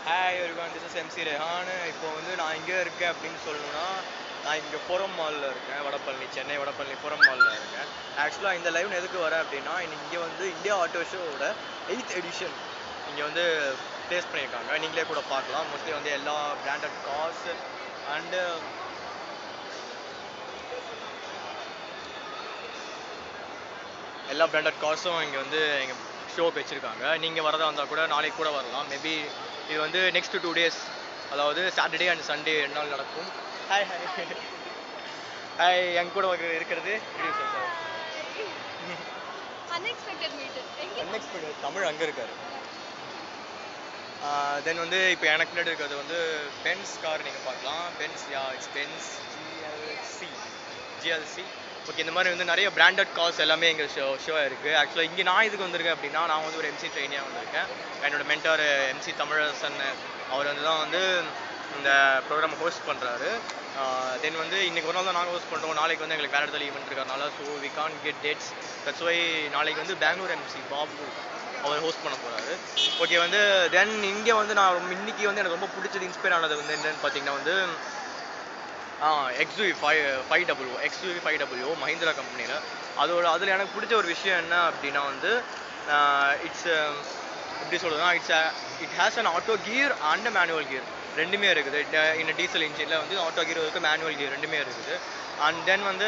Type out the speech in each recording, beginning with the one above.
Hi everyone this is MC Rehan இப்போ வந்து நான் இங்கே இருக்கேன் அப்படின்னு சொல்லணும்னா நான் இங்கே புறம் மாலில் இருக்கேன் வடபழனி சென்னை வடபழனி புறம் மாலில் இருக்கேன் ஆக்சுவலாக இந்த லைவ் எதுக்கு வரேன் அப்படின்னா இன்னைக்கு இங்கே வந்து இந்தியா ஆட்டோ ஷோவோட எயித் எடிஷன் இங்கே வந்து ப்ளேஸ் பண்ணியிருக்காங்க நீங்களே கூட பார்க்கலாம் மோஸ்ட்லி வந்து எல்லா பிராண்டட் கார்ஸ் அண்டு எல்லா பிராண்டட் கார்ஸும் இங்கே வந்து எங்கள் ஷோக்கு வச்சுருக்காங்க நீங்கள் வரதா இருந்தால் கூட நாளைக்கு கூட வரலாம் மேபி இது வந்து நெக்ஸ்ட் டூ டேஸ் அதாவது சாட்டர்டே அண்ட் சண்டே ரெண்டு நாள் நடக்கும் ஹாய் ஹாய் ஹாய் என் கூட இருக்கிற- இருக்கிறது அன்எக்ஸ்பெக்டட் மீட் எங்க அன்எக்ஸ்பெக்டட் தமிழ் அங்கே இருக்காரு தென் வந்து இப்போ எனக்கு முன்னாடி இருக்கிறது வந்து பென்ஸ் கார் நீங்கள் பார்க்கலாம் Benz yeah it's Benz GLC GLC okay இந்த மாதிரி வந்து நிறைய பிராண்டட் கார்ஸ் எல்லாமே எங்கள் ஷோ ஷோ இருக்குது ஆக்சுவலாக இங்கே நான் இதுக்கு வந்திருக்கேன் அப்படின்னா நான் வந்து ஒரு எம்சி ட்ரெயினியாக வந்திருக்கேன் என்னோட மென்டார் எம்சி தமிழரசன் அவர் வந்து தான் வந்து இந்த ப்ரோக்ராம் ஹோஸ்ட் பண்ணுறாரு தென் வந்து இன்னைக்கு ஒரு நாள் தான் நாங்கள் ஹோஸ்ட் பண்ணுறோம் நாளைக்கு வந்து எங்களுக்கு வேறு இடத்துல ஈவெண்ட் இருக்கறனால so we can get dates that's why நாளைக்கு வந்து பெங்களூர் எம்சி பாபு அவர் ஹோஸ்ட் பண்ண போகிறாரு ஓகே வந்து தென் இங்கே வந்து நான் ரொம்ப இன்னைக்கு வந்து எனக்கு ரொம்ப பிடிச்சது இன்ஸ்பயர் ஆனது வந்து என்னன்னு பார்த்தீங்கன்னா வந்து XUV five five W XUV five W Mahindra கம்பெனியில் அதோட அதில் எனக்கு பிடிச்ச ஒரு விஷயம் என்ன அப்படின்னா வந்து இட்ஸ் எப்படி சொல்றதுன்னா it's it has an auto gear and manual gear ரெண்டுமே இருக்குது இந்த டீசல் இன்ஜினில் வந்து ஆட்டோ கியர் இருக்குது மேனுவல் கியர் ரெண்டுமே இருக்குது அண்ட் தென் வந்து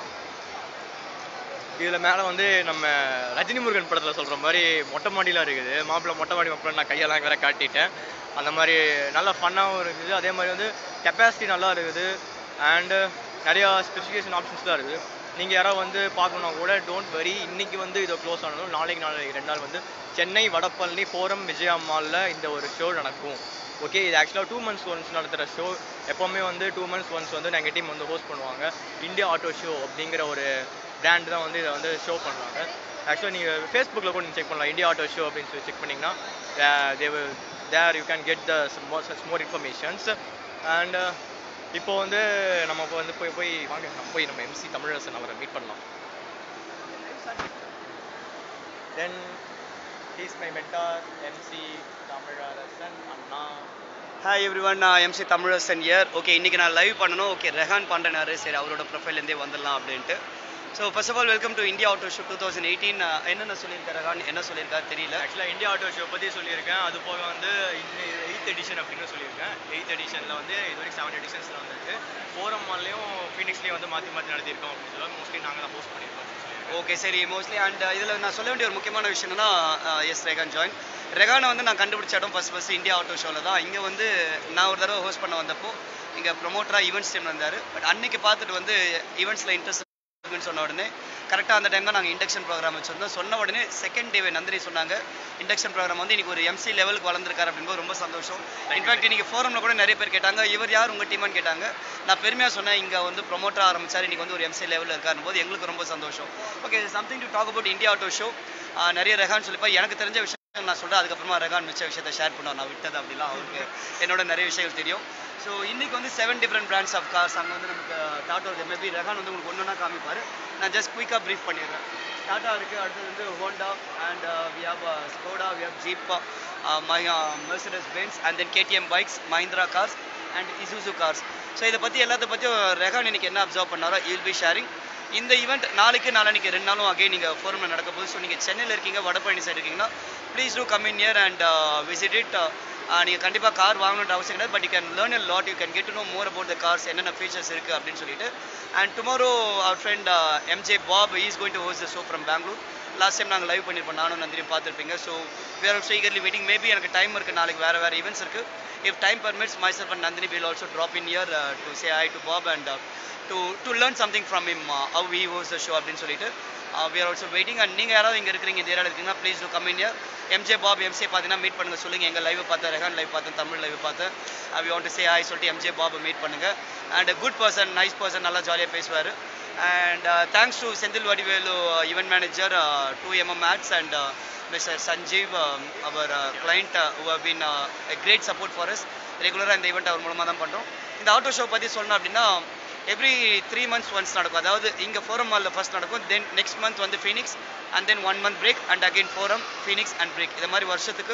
இதில் மேலே வந்து நம்ம ரஜினி முருகன் படத்தில் சொல்கிற மாதிரி மொட்டை மாடிலாம் இருக்குது மாப்பிள்ளை மொட்டை மாடி மாப்பிள்ளை நான் கையெல்லாம் வேற காட்டிட்டேன் அந்த மாதிரி நல்லா ஃபன்னாகவும் இருக்குது அதே மாதிரி வந்து கெப்பாசிட்டி நல்லா இருக்குது அண்டு நிறையா ஸ்பெசிஃபிகேஷன் ஆப்ஷன்ஸ்லாம் இருக்குது நீங்கள் யாராவது வந்து பார்க்கணுன்னா கூட டோன்ட் வரி இன்னைக்கு வந்து இதை க்ளோஸ் ஆனதும் நாளைக்கு நாளைக்கு ரெண்டு நாள் வந்து சென்னை வடபழனி ஃபோரம் விஜயா மாலில் இந்த ஒரு ஷோ நடக்கும் ஓகே இது ஆக்சுவலாக டூ மந்த்ஸ் ஒன்ஸ் நடத்துகிற ஷோ எப்போவுமே வந்து டூ மந்த்ஸ் ஒன்ஸ் வந்து எங்கள் டீம் வந்து ஹோஸ்ட் பண்ணுவாங்க இந்தியா ஆட்டோ ஷோ அப்படிங்கிற ஒரு பிராண்ட் தான் வந்து இதை வந்து ஷோ பண்ணுவாங்க ஆக்சுவலாக நீங்கள் ஃபேஸ்புக்கில் கூட நீங்கள் செக் பண்ணலாம் இந்தியா ஆட்டோ ஷோ அப்படின்னு சொல்லி செக் பண்ணிங்கன்னா they there you can get the such more informations and இப்போ வந்து நம்ம இப்போ வந்து போய் போய் வாங்க நம்ம போய் நம்ம எம்சி தமிழரசன் அவரை மீட் பண்ணலாம் then he's my mentor MC Tamilarasan அண்ணா ஹாய் எவ்ரி ஒன் நான் எம்சி தமிழரசன் இயர் ஓகே இன்றைக்கி நான் லைவ் பண்ணணும் ஓகே ரெஹான் பண்ணுறாரு சரி அவரோட ப்ரொஃபைல்லேருந்தே வந்துடலாம் அப்படின்ட்டு so first of all welcome to India auto show two thousand eighteen என்னென்ன சொல்லியிருக்காரு ரெஹான் என்ன சொல்லியிருக்காரு தெரியல ஆக்சுவலாக இந்தியா ஆட்டோ ஷோ பற்றி சொல்லியிருக்கேன் அது போக வந்து எயித் எடிஷன் அப்படின்னு சொல்லியிருக்கேன் எயித் எடிஷனில் வந்து இது வரைக்கும் செவன் எடிஷன்ஸில் வந்திருக்கு ஃபோரம் மால்லையும் ஃபீனிக்ஸ்லேயும் வந்து மாற்றி மாற்றி நடத்தியிருக்கோம் அப்படின்னு சொல்லுவாங்க மோஸ்ட்லி நாங்கள் தான் ஹோஸ்ட் பண்ணியிருக்கோம் அப்படின்னு சொல்லியிருக்கேன் ஓகே சரி மோஸ்ட்லி அண்ட் இதில் நான் சொல்ல வேண்டிய ஒரு முக்கியமான விஷயம் என்னன்னா எஸ் ரெகான் ஜாயின் ரெகானை வந்து நான் கண்டுபிடிச்ச இடம் ஃபஸ்ட் ஃபஸ்ட் இந்தியா ஆட்டோ ஷோவில் தான் இங்கே வந்து நான் ஒரு தடவை ஹோஸ்ட் பண்ண வந்தப்போ இங்கே ப்ரொமோட்டராக ஈவெண்ட்ஸ் டீம் வந்தார் பட் அன்னைக்கு பார்த்துட்டு வந்து ஈவெண்ட்ஸில் இன்ட்ரெஸ்ட் இருக்குன்னு சொன்ன உடனே கரெக்டாக அந்த டைம் தான் நாங்கள் இண்டக்ஷன் ப்ரோக்ராம் வச்சிருந்தோம் சொன்ன உடனே செகண்ட் டேவே நந்தினி சொன்னாங்க இண்டக்ஷன் ப்ரோக்ராம் வந்து இன்னைக்கு ஒரு எம்சி லெவலுக்கு வளர்ந்துருக்காரு அப்படின்போது ரொம்ப சந்தோஷம் இன்ஃபேக்ட் இன்னைக்கு ஃபோரமில் கூட நிறைய பேர் கேட்டாங்க இவர் யார் உங்கள் டீமான்னு கேட்டாங்க நான் பெருமையாக சொன்னேன் இங்கே வந்து ப்ரொமோட்டர் ஆரம்பிச்சார் இன்னைக்கு வந்து ஒரு எம்சி லெவலில் இருக்காருன்னு போது எங்களுக்கு ரொம்ப சந்தோஷம் okay something to talk about India auto show நிறைய ரெகான் சொல்லிப்பா எனக்கு தெரிஞ்ச விஷயம் நான் சொல்கிறேன் அதுக்கப்புறமா ரெகான் மிச்ச விஷயத்தை ஷேர் பண்ணுவார் நான் விட்டது அப்படிலாம் அவருக்கு என்னோட நிறைய விஷயங்கள் தெரியும் ஸோ இன்னைக்கு வந்து seven different brands of cars அங்கே வந்து நமக்கு டாட்டா இருக்குது மேபி ரெகான் வந்து உங்களுக்கு ஒன்று ஒன்றா காமிப்பார் நான் ஜஸ்ட் குயிக்காக ப்ரீஃப் பண்ணிடுறேன் டாட்டா இருக்குது அடுத்தது வந்து Honda and we have Skoda we have Jeep my Mercedes Benz and then KTM bikes Mahindra cars and Isuzu cars so இதை பற்றி எல்லாத்த பற்றியும் ரெகான் இன்னைக்கு என்ன அப்சர்வ் பண்ணாரோ யில் பி ஷேரிங் இந்த ஈவெண்ட் நாளைக்கு நாளைக்கு ரெண்டு நாளும் அகைன் நீங்கள் ஃபோரமில் நடக்க போகுது ஸோ நீங்கள் சென்னையில் இருக்கீங்க வடபழனி சைடு இருக்கீங்கன்னா please do come in here and visit it நீங்கள் கண்டிப்பாக கார் வாங்கணுன்ற அவசியம் கிடையாது but you can learn a lot you can get to know more about the cars என்னென்ன ஃபீச்சர்ஸ் இருக்குது அப்படின்னு சொல்லிட்டு and tomorrow our friend MJ Bob is going to host the show from Bangalore last time நாங்கள் live பண்ணியிருப்போம் நானும் நந்தினி பார்த்துருப்பீங்க so we're also eagerly waiting maybe எனக்கு time இருக்குது நாளைக்கு வேறு வேறு ஈவெண்ட்ஸ் இருக்குது if time permits myself and Nandini will also drop in here to say hi to Bob and to to learn something from him how we host the show அப்படின்னு சொல்லிட்டு we are also waiting and நீங்கள் யாராவது இங்கே இருக்கிறீங்க இந்த ஏரியாவில் இருக்கீங்கன்னா please do come in here MJ Bob MJ பார்த்தீங்கன்னா மீட் பண்ணுங்கள் சொல்லுங்கள் எங்கள் லைவ் பார்த்தேன் ரெஹான் லைவ் பார்த்தேன் தமிழ் லைவ் பார்த்தேன் we want to say hi சொல்லிட்டு எம்ஜே பாப் மீட் பண்ணுங்கள் and good person nice person நல்லா ஜாலியாக பேசுவார் and thanks to Senthil Vadivelu event manager to MM ads and mister Sanjeev our client who have been great support for us ரெகுலராக இந்த event அவர் மூலமாக தான் பண்ணுறோம் இந்த ஆட்டோ ஷோ பற்றி சொல்லணும் அப்படின்னா எவ்ரி த்ரீ மந்த்ஸ் ஒன்ஸ் நடக்கும் அதாவது இங்கே ஃபோரம் மாலில் ஃபர்ஸ்ட் நடக்கும் தென் நெக்ஸ்ட் மந்த் வந்து Phoenix and then one month break and again Forum Phoenix and break இது மாதிரி வருஷத்துக்கு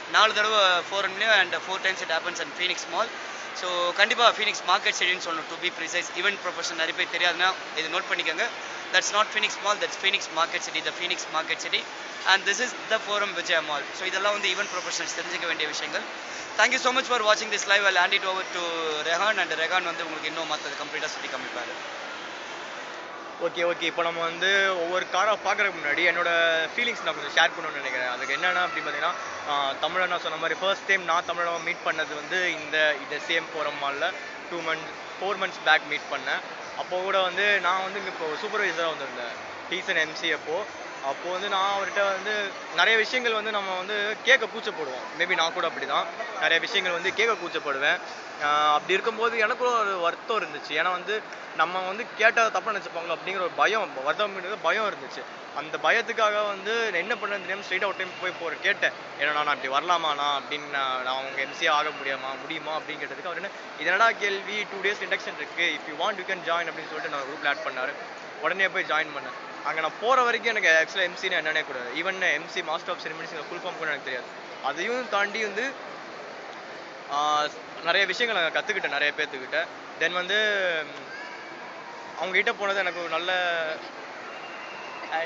நாலு தடவை ஃபோர் ரன்லேயும் and four times it happens and Phoenix mall so கண்டிப்பாக ஃபீனிக்ஸ் மார்க்கெட் சிட்டின்னு சொல்லணும் to be precise event profession நிறைய பேர் தெரியாதுன்னா இது நோட் பண்ணிக்கோங்க that's not Phoenix mall that's Phoenix market city the Phoenix market city and this is the Forum Vijaya mall so இதெல்லாம் வந்து ஈவென்ட் ப்ரொஃபஷனல்ஸ் தெரிஞ்சுக்க வேண்டிய விஷயங்கள் தேங்க்யூ ஸோ மச் ஃபார் வாட்சிங் this live I land it over to Rehan and Rehan வந்து உங்களுக்கு இன்னும் மற்றது கம்ப்ளீட்டாக சுற்றி காமிப்பார் ஓகே ஓகே இப்போ நம்ம வந்து ஒவ்வொரு காரை பார்க்கறதுக்கு முன்னாடி என்னோட ஃபீலிங்ஸ் நான் கொஞ்சம் ஷேர் பண்ணணும்னு நினைக்கிறேன் அதுக்கு என்னென்னா அப்படின்னு பார்த்தீங்கன்னா தமிழை நான் சொன்ன மாதிரி ஃபர்ஸ்ட் டைம் நான் தமிழை மீட் பண்ணது வந்து இந்த இந்த சேம் ஃபோரம் மாலில் two months four months back meet பண்ணேன் அப்போ கூட வந்து நான் வந்து இங்கே இப்போ சூப்பர்வைசராக வந்திருந்தேன் டீசன் எம்சி அப்போது அப்போ வந்து நான் அவர்கிட்ட வந்து நிறைய விஷயங்கள் வந்து நம்ம வந்து கேட்க கூச்சப்படுவோம் மேபி நான் கூட அப்படி தான் நிறைய விஷயங்கள் வந்து கேட்க கூச்சப்படுவேன் ஆஹ் அப்படி இருக்கும்போது எனக்கும் ஒரு வருத்தம் இருந்துச்சு ஏன்னா வந்து நம்ம வந்து கேட்டால் தப்பாக நினச்சிப்பாங்களோ அப்படிங்கிற ஒரு பயம் வருத்தம் பயம் இருந்துச்சு அந்த பயத்துக்காக வந்து நான் என்ன பண்ண தெரியாமல் ஸ்ட்ரைட்டாக ஒரு டைம் போய் போகிற கேட்டேன் ஏன்னா நான் இப்படி வரலாமாண்ணா அப்படின்னு நான் நான் அவங்க எம்சிஏ ஆக முடியாமா முடியுமா அப்படின்னு கேட்டதுக்கு அவர் என்ன இதனடா கேள்வி டூ டேஸ் இண்டக்ஷன் இருக்கு if you want you can join அப்படின்னு சொல்லிட்டு நான் குரூப்பில் ஆட் பண்ணாரு உடனே போய் ஜாயின் பண்ணேன் அங்கே நான் போகிற வரைக்கும் எனக்கு ஆக்சுவலாக எம்சின்னு என்னன்னே கூட even MC master of ceremonies full form கூட எனக்கு தெரியாது அதையும் தாண்டி வந்து ஆஹ் நிறைய விஷயங்கள் நான் கற்றுக்கிட்டேன் நிறைய பேர்த்துக்கிட்ட தென் வந்து ம், அவங்க கிட்ட போனது எனக்கு ஒரு நல்ல Hi.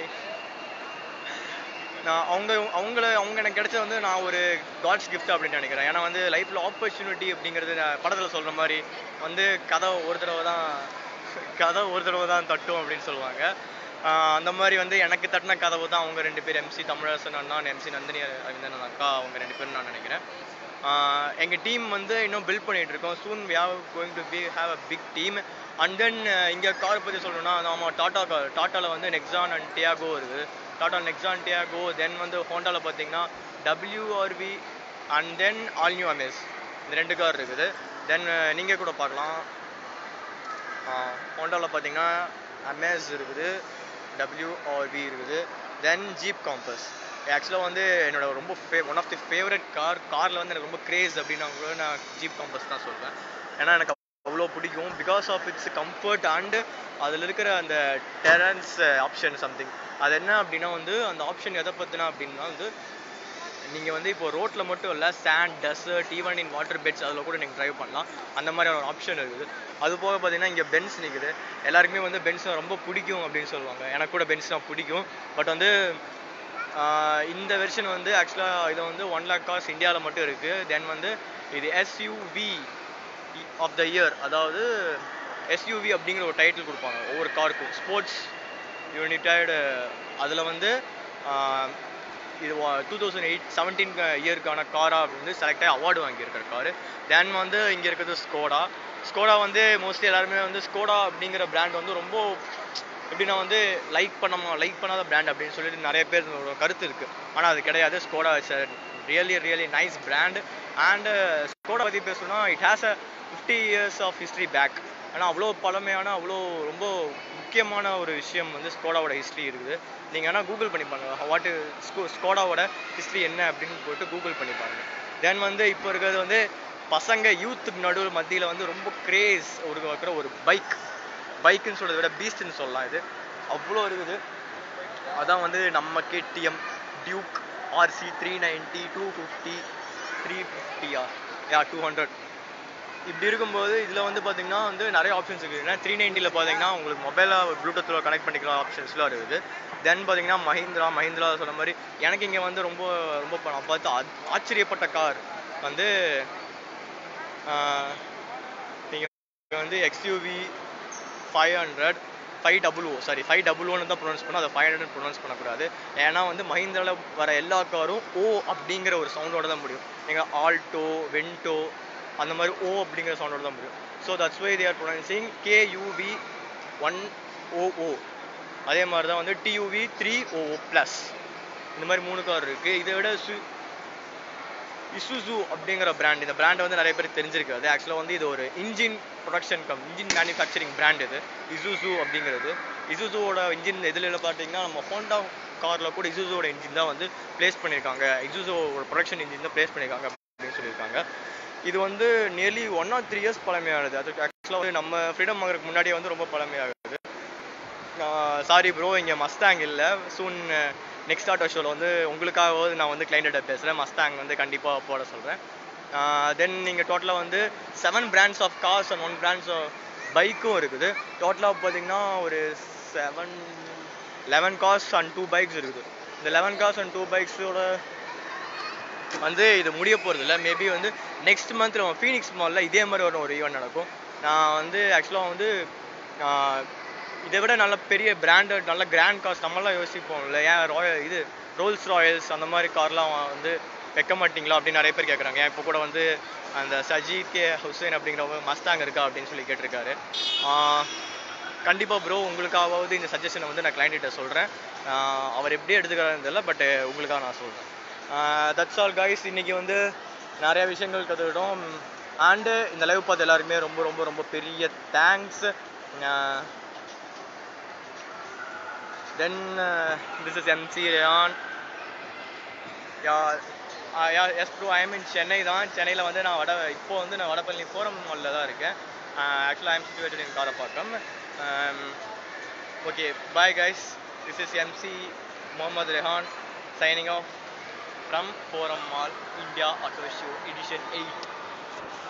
நான் அவங்க அவங்கள அவங்க எனக்கு கிடைச்சது வந்து நான் ஒரு காட்ஸ் gift அப்படின்னு நினைக்கிறேன் ஏன்னா வந்து லைஃப்பில் ஆப்பர்ச்சுனிட்டி அப்படிங்கிறது நான் படத்தில் சொல்கிற மாதிரி வந்து கதை ஒரு தடவை தான் கதை ஒரு தடவை தான் தட்டும் அப்படின்னு சொல்லுவாங்க ஆஹ் அந்த மாதிரி வந்து எனக்கு தட்டின கதவு தான் அவங்க ரெண்டு பேர் எம்சி தமிழரசன் அண்ணா எம்சி நந்தினி அரவிந்தன் அக்கா அவங்க ரெண்டு பேரும் நான் நினைக்கிறேன் ஆஹ் எங்க டீம் வந்து இன்னும் பில்ட் பண்ணிட்டு இருக்கோம் soon we are going to be have a big team and then இங்க கார் பத்தி சொல்லணும்னா நாம டாடா கார் டாட்டால வந்து நெக்ஸான் அண்ட் டியாகோ இருக்குது டாடா நெக்ஸான் டியாகோ தென் வந்து ஹோண்டால பார்த்தீங்கன்னா WRV and then all new Amaze இந்த ரெண்டு கார் இருக்குது தென் நீங்க கூட பார்க்கலாம் ஹோண்டாவில் பார்த்தீங்கன்னா அமேஸ் இருக்குது டபிள்யூஆர்வி இருக்குது தென் ஜீப் காம்பஸ் ஆக்சுவலாக வந்து என்னோட ரொம்ப ஃபே one of the favourite car காரில் வந்து எனக்கு ரொம்ப கிரேஸ் அப்படின்னா கூட நான் ஜீப் காம்பஸ் தான் சொல்வேன் ஏன்னா எனக்கு அவ்வளோ பிடிக்கும் because of it's comfort and அதில் இருக்கிற அந்த டெரன்ஸ் ஆப்ஷன் சம்திங் அது என்ன அப்படின்னா வந்து அந்த ஆப்ஷன் எதை பற்றினா அப்படின்னா வந்து நீங்கள் வந்து இப்போ ரோட்டில் மட்டும் இல்லை sand desert even in water beds அதில் கூட நீங்கள் ட்ரைவ் பண்ணலாம் அந்த மாதிரி ஒரு ஆப்ஷன் இருக்குது அது போக பார்த்தீங்கன்னா இங்கே பென்ஸ் நிற்குது எல்லாருக்குமே வந்து பென்ஸ் ரொம்ப பிடிக்கும் அப்படின்னு சொல்லுவாங்க எனக்கு கூட பென்ஸ்னா பிடிக்கும் பட் வந்து ஆஹ் இந்த வெர்ஷன் வந்து ஆக்சுவலாக இது வந்து ஒன் லேக் கார்ஸ் இந்தியாவில் மட்டும் இருக்குது தென் வந்து இது எஸ்யூவி ஆஃப் த இயர் அதாவது எஸ்யூவி அப்படிங்கிற ஒரு டைட்டில் கொடுப்பாங்க ஒவ்வொரு காருக்கும் ஸ்போர்ட்ஸ் யுனைடெட் அதில் வந்து ஆஹ் இது டூ தௌசண்ட் எயிட் செவன்டீன் இயருக்கான காரா வந்து செலக்ட் ஆகி அவார்டு வாங்கியிருக்கிற காரு தென் வந்து இங்கே இருக்கிறது ஸ்கோடா ஸ்கோடா வந்து மோஸ்ட்லி எல்லாருமே வந்து ஸ்கோடா அப்படிங்கிற பிராண்ட் வந்து ரொம்ப எப்படின்னா வந்து லைக் பண்ணாம லைக் பண்ணாத பிராண்ட் அப்படின்னு சொல்லிட்டு நிறைய பேர் கருத்து இருக்குது ஆனால் அது கிடையாது Skoda is really really nice brand and Skoda பற்றி பேசணும்னா it has a fifty years of history back ஆனால் அவ்வளோ பழமையான அவ்வளோ ரொம்ப முக்கியமான ஒரு விஷயம் வந்து ஸ்கோடாவோட ஹிஸ்ட்ரி இருக்குது நீங்கள் வேணால் கூகுள் பண்ணி பாருங்க வாட் ஸ்கோ ஸ்கோடாவோட ஹிஸ்ட்ரி என்ன அப்படின்னு போட்டு கூகுள் பண்ணி பாருங்க தென் வந்து இப்போ இருக்கிறது வந்து பசங்க யூத்துக்கு நடுவில் மத்தியில் வந்து ரொம்ப கிரேஸ் ஒரு இருக்கிற ஒரு பைக் பைக்குன்னு சொல்றதை விட பீஸ்ட்னு சொல்லலாம் இது அவ்வளோ இருக்குது அதான் வந்து நம்ம KTM Duke RC three ninety two fifty three ஃபிஃப்டியா யா டூ ஹண்ட்ரட் இப்படி இருக்கும்போது இதில் வந்து பார்த்தீங்கன்னா வந்து நிறைய ஆப்ஷன்ஸ் இருக்குது ஏன்னா த்ரீ நைன்ட்டியில் பார்த்தீங்கன்னா உங்களுக்கு மொபைலில் ப்ளூடூத்தில் கனெக்ட் பண்ணிக்கிற ஆப்ஷன்ஸ்லாம் இருக்குது தென் பார்த்தீங்கன்னா மஹிந்திரா மஹிந்திரா சொன்ன மாதிரி எனக்கு இங்கே வந்து ரொம்ப ரொம்ப ப- நான் பார்த்து ஆ- ஆச்சரியப்பட்ட கார் வந்து நீங்கள் வந்து XUV five hundred five double O sorry five double ஒன்னு தான் ப்ரொனவுன்ஸ் பண்ணணும் அதை ஃபைவ் ஹண்ட்ரட் ப்ரொனவுன்ஸ் பண்ணக்கூடாது ஏன்னா வந்து மஹிந்திராவில் வர எல்லா காரும் ஓ அப்படிங்கிற ஒரு சவுண்டோட தான் முடியும் நீங்கள் ஆல்டோ வென்டோ அந்த மாதிரி ஓ அப்படிங்கிற சவுண்டோட தான் முடியும் so that's why they are pronouncing KUV one O O அதே மாதிரி தான் வந்து டியூவி த்ரீ ஓஓ ப்ளஸ் இந்த மாதிரி மூணு கார் இருக்குது இதை விட சு இசுசு அப்படிங்கிற பிராண்ட் இந்த பிராண்ட் வந்து நிறைய பேர் தெரிஞ்சிருக்கு அது ஆக்சுவலாக வந்து இது ஒரு engine production cum engine manufacturing brand இது இசுசு அப்படிங்கிறது இசுசுவோட இன்ஜின் எதில் பார்த்தீங்கன்னா நம்ம ஹோண்டா காரில் கூட இசுசுவோட இன்ஜின் தான் வந்து ப்ளேஸ் பண்ணியிருக்காங்க இசுசுவோட ப்ரொடக்ஷன் இன்ஜின் தான் ப்ளேஸ் பண்ணியிருக்காங்க அப்படின்னு சொல்லியிருக்காங்க இது வந்து nearly one or three years பழமையானது அது ஆக்சுவலாக வந்து நம்ம ஃப்ரீடம் ஆகிறதுக்கு முன்னாடியே வந்து ரொம்ப பழமையாகுது சாரி ப்ரோ இங்கே மஸ்தாங் இல்லை சூன் நெக்ஸ்ட் ஆட்டோ ஷோவில் வந்து உங்களுக்காகவாவது நான் வந்து கிளைண்ட்ட பேசுகிறேன் மஸ்டாங் வந்து கண்டிப்பாக போட சொல்கிறேன் தென் நீங்கள் டோட்டலாக வந்து seven brands of cars and one brands of பைக்கும் இருக்குது டோட்டலாக பார்த்தீங்கன்னா ஒரு seven eleven cars and two bikes இருக்குது இந்த லெவன் கார்ஸ் அண்ட் டூ பைக்ஸோட வந்து இது முடிய போகிறது இல்லை மேபி வந்து நெக்ஸ்ட் மந்த் நம்ம ஃபீனிக்ஸ் மாலில் இதே மாதிரி ஒரு ஒரு ஈவெண்ட் நடக்கும் நான் வந்து ஆக்சுவலாக வந்து ஆஹ், இதை விட நல்ல பெரிய பிராண்டட் நல்ல கிராண்ட் கார்ஸ் நம்மளாம் யோசிப்போம்ல ஏன் ராயல் இது ரோல்ஸ் ராயல்ஸ் அந்த மாதிரி கார்லாம் வந்து வைக்க மாட்டீங்களா அப்படின்னு நிறைய பேர் கேட்குறாங்க ஏன் இப்போ கூட வந்து அந்த சஜித் கே ஹுசைன் அப்படிங்கிறவங்க மஸ்தாங் இருக்கா அப்படின்னு சொல்லி கேட்டிருக்காரு கண்டிப்பாக ப்ரோ உங்களுக்காவது இந்த சஜஷனை வந்து நான் கிளைண்ட்டிட்ட சொல்கிறேன் அவர் எப்படி எடுத்துக்கிறாருன்னு தெரியல பட் உங்களுக்காக நான் சொல்கிறேன் தட்ஸ் ஆல் கைஸ் இன்னைக்கு வந்து நிறைய விஷயங்கள் கற்றுக்கிட்டோம் அண்டு இந்த லைவ் பார்த்து எல்லாருக்குமே ரொம்ப ரொம்ப ரொம்ப பெரிய thanks then this is MC Rayan yeah yeah yes bro I mean Chennai தான் சென்னையில் வந்து நான் வட இப்போ வந்து நான் வடபழனி ஃபோரம் மாலில் தான் இருக்கேன் ஆக்சுவலாக I am situated in Karapakkam okay bye guys this is MC Mohammed Rehan signing off from Forum Mall India auto Show edition eight